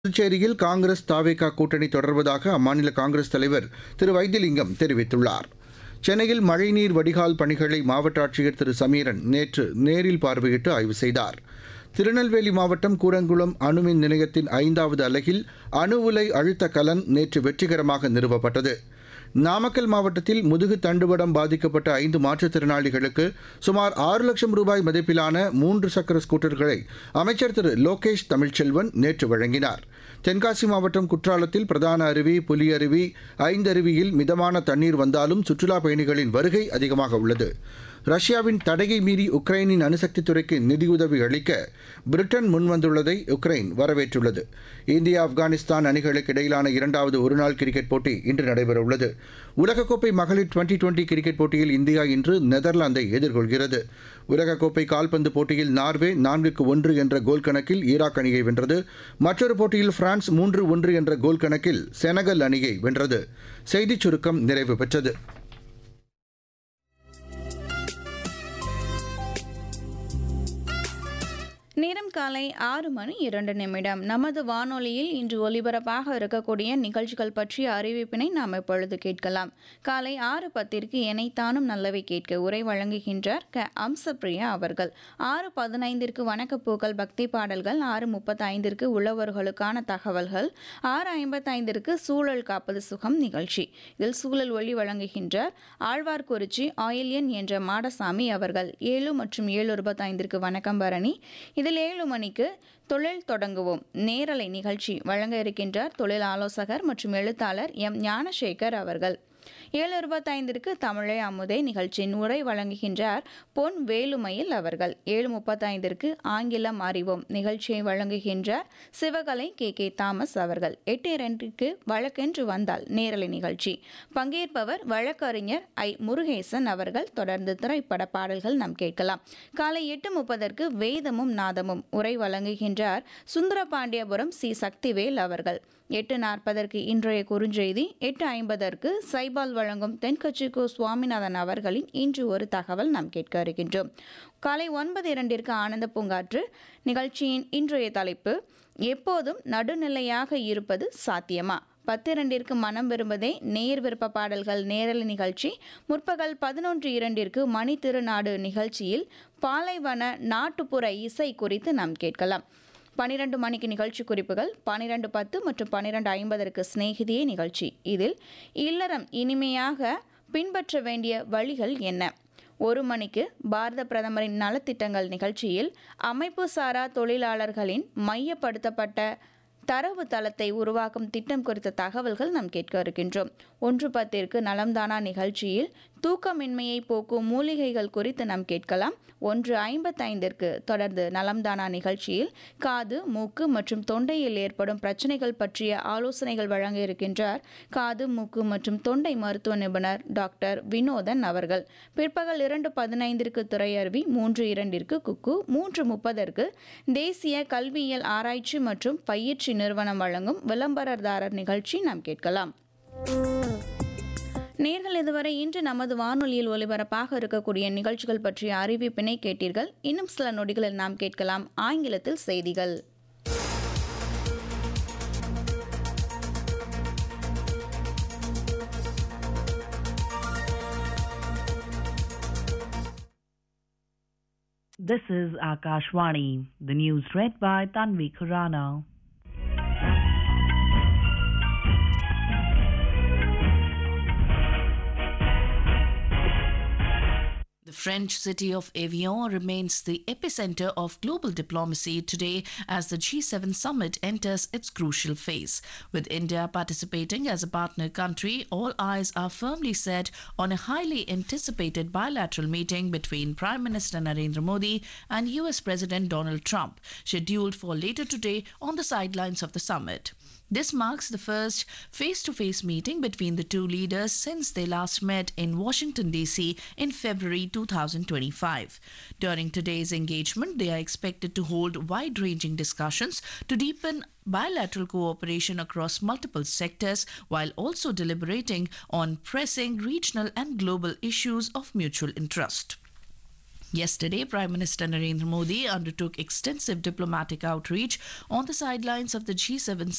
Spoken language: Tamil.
புதுச்சேரியில் காங்கிரஸ் தாவேகா கூட்டணி தொடர்வதாக அம்மாநில காங்கிரஸ் தலைவர் திரு வைத்திலிங்கம் தெரிவித்துள்ளார் சென்னையில் மழைநீர் வடிகால் பணிகளை மாவட்ட ஆட்சியர் திரு சமீரன் நேற்று நேரில் பார்வையிட்டு ஆய்வு செய்தார் திருநெல்வேலி மாவட்டம் கூடங்குளம் அணுமின் நிலையத்தின் ஐந்தாவது அலகில் அணு உலை அழுத்த கலன் நேற்று வெற்றிகரமாக நிறுவப்பட்டது நாமக்கல் மாவட்டத்தில் முதுகு தண்டுவடம் பாதிக்கப்பட்ட ஐந்து மாற்றுத்திறனாளிகளுக்கு சுமார் ஆறு லட்சம் ரூபாய் மதிப்பிலான மூன்று சக்கர ஸ்கூட்டர்களை அமைச்சர் திரு லோகேஷ் தமிழ்ச்செல்வன் நேற்று வழங்கினார் தென்காசி மாவட்டம் குற்றாலத்தில் பிரதான அருவி புலி அருவி ஐந்தருவியில் மிதமான தண்ணீர் வந்தாலும் சுற்றுலாப் பயணிகளின் வருகை அதிகமாக உள்ளது ரஷ்யாவின் தடையை மீறி உக்ரைனின் அணுசக்தி துறைக்கு நிதியுதவி அளிக்க பிரிட்டன் முன்வந்துள்ளதை உக்ரைன் வரவேற்றுள்ளது இந்தியா ஆப்கானிஸ்தான் அணிகளுக்கு இடையிலான இரண்டாவது ஒருநாள் கிரிக்கெட் போட்டி இன்று நடைபெறவுள்ளது உலகக்கோப்பை மகளிர் டுவெண்டி டுவெண்டி கிரிக்கெட் போட்டியில் இந்தியா இன்று நெதர்லாந்தை எதிர்கொள்கிறது உலகக்கோப்பை கால்பந்து போட்டியில் நார்வே நான்குக்கு ஒன்று என்ற கோல் கணக்கில் ஈராக் அணியை வென்றது மற்றொரு போட்டியில் பிரான்ஸ் மூன்று ஒன்று என்ற கோல் கணக்கில் செனகல் அணியை வென்றது செய்திச் சுருக்கம் நிறைவு பெற்றது நேரம் காலை ஆறு மணி இரண்டு நிமிடம் நமது வானொலியில் இன்று ஒலிபரப்பாக இருக்கக்கூடிய நிகழ்ச்சிகள் பற்றிய அறிவிப்பினை நாம் இப்பொழுது கேட்கலாம் காலை ஆறு பத்திற்கு எனைத்தானும் நல்லவை கேட்க உரை வழங்குகின்றார் க அம்சப்பிரியா அவர்கள் ஆறு பதினைந்திற்கு வணக்கப்பூக்கள் பக்தி பாடல்கள் ஆறு முப்பத்தைந்திற்கு உழவர்களுக்கான தகவல்கள் ஆறு ஐம்பத்தைந்திற்கு சூழல் காப்பது சுகம் நிகழ்ச்சி இதில் சூழல் ஒளி வழங்குகின்றார் ஆழ்வார்குறிச்சி ஆயில்யன் என்ற மாடசாமி அவர்கள் ஏழு மற்றும் ஏழு இருபத்தைந்திற்கு வணக்கம் பரணி இதில் ஏழு மணிக்கு தொழில் தொடங்குவோம் நேரலை நிகழ்ச்சி வழங்க இருக்கின்றார் தொழில் ஆலோசகர் மற்றும் எழுத்தாளர் எம் ஞானசேகர் அவர்கள் ஏழு இருபத்தைந்திற்கு தமிழை அமுதே நிகழ்ச்சியின் உரை வழங்குகின்றார் பொன் வேலுமயில் அவர்கள் ஏழு முப்பத்தைந்திற்கு ஆங்கிலம் அறிவோம் நிகழ்ச்சியை வழங்குகின்றார் சிவகலை கே கே தாமஸ் அவர்கள் எட்டு இரண்டுக்கு வழக்கென்று வந்தால் நேரலை நிகழ்ச்சி பங்கேற்பவர் வழக்கறிஞர் ஐ முருகேசன் அவர்கள் தொடர்ந்து திரைப்பட பாடல்கள் நாம் கேட்கலாம் காலை எட்டு முப்பதற்கு வேதமும் நாதமும் உரை வழங்குகின்றார் சுந்தரபாண்டியபுரம் சி சக்திவேல் அவர்கள் எட்டு நாற்பதற்கு இன்றைய குறுஞ்செய்தி எட்டு ஐம்பதற்கு சைபால் வழங்கும் தென்கட்சி கோ சுவாமிநாதன் அவர்களின் இன்று ஒரு தகவல் நாம் கேட்க இருக்கின்றோம் காலை ஒன்பது இரண்டிற்கு ஆனந்த பூங்காற்று நிகழ்ச்சியின் இன்றைய தலைப்பு எப்போதும் நடுநிலையாக இருப்பது சாத்தியமா பத்திரண்டிற்கு மனம் விரும்பதே நேர் விருப்ப பாடல்கள் நேரல் நிகழ்ச்சி முற்பகல் பதினொன்று இரண்டிற்கு மணி திருநாடு நிகழ்ச்சியில் பாலைவன நாட்டுப்புற இசை குறித்து நாம் கேட்கலாம் பனிரெண்டு மணிக்கு நிகழ்ச்சி குறிப்புகள் பனிரெண்டு பத்து மற்றும் பனிரெண்டு ஐம்பதற்கு சிநேகிதியே நிகழ்ச்சி இதில் இல்லறம் இனிமையாக பின்பற்ற வேண்டிய வழிகள் என்ன ஒரு மணிக்கு பாரத பிரதமரின் நலத்திட்டங்கள் நிகழ்ச்சியில் அமைப்பு சாரா தொழிலாளர்களின் மையப்படுத்தப்பட்ட தரவு தளத்தை உருவாக்கும் திட்டம் குறித்த தகவல்கள் நாம் கேட்க இருக்கின்றோம் ஒன்று பத்திற்கு நலம்தானா நிகழ்ச்சியில் தூக்கமின்மையை போக்கும் மூலிகைகள் குறித்து நாம் கேட்கலாம் ஒன்று ஐம்பத்தைந்திற்கு தொடர்ந்து நலம்தானா நிகழ்ச்சியில் காது மூக்கு மற்றும் தொண்டையில் ஏற்படும் பிரச்சனைகள் பற்றிய ஆலோசனைகள் வழங்க இருக்கின்றார் காது மூக்கு மற்றும் தொண்டை மருத்துவ நிபுணர் டாக்டர் வினோதன் அவர்கள் பிற்பகல் இரண்டு பதினைந்திற்கு துறையருவி மூன்று இரண்டிற்கு குக்கு மூன்று முப்பதற்கு தேசிய கல்வியியல் ஆராய்ச்சி மற்றும் பயிற்சி நிறுவனம் வழங்கும் விளம்பரதாரர் நிகழ்ச்சி நாம் கேட்கலாம் நேர்கள் இதுவரை இன்று நமது வானொலியில் ஒலிபரப்பாக இருக்கக்கூடிய நிகழ்ச்சிகள் பற்றிய அறிவிப்பினை கேட்டீர்கள் இன்னும் சில நொடிகளில் நாம் கேட்கலாம் ஆங்கிலத்தில் செய்திகள் This is Akashwani, the news read by Tanvi Khurana. The French city of Evian remains the epicenter of global diplomacy today as the G7 summit enters its crucial phase. With India participating as a partner country, all eyes are firmly set on a highly anticipated bilateral meeting between Prime Minister Narendra Modi and US President Donald Trump, scheduled for later today on the sidelines of the summit. This marks the first face to face meeting between the two leaders since they last met in Washington, D.C. in February 2025. During today's engagement, they are expected to hold wide ranging discussions to deepen bilateral cooperation across multiple sectors while also deliberating on pressing regional and global issues of mutual interest. Yesterday, Prime Minister Narendra Modi undertook extensive diplomatic outreach on the sidelines of the G7